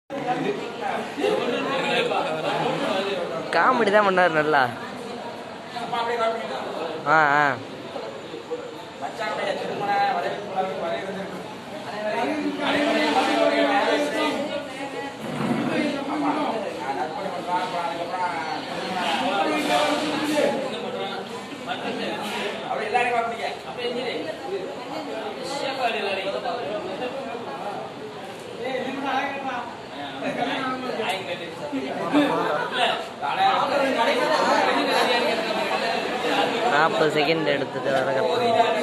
comedy தான் பண்ணார் நல்லா ஆ ஆ நாற்பது செகண்ட் எடுத்துட்டு வர கற்றுக்கணும்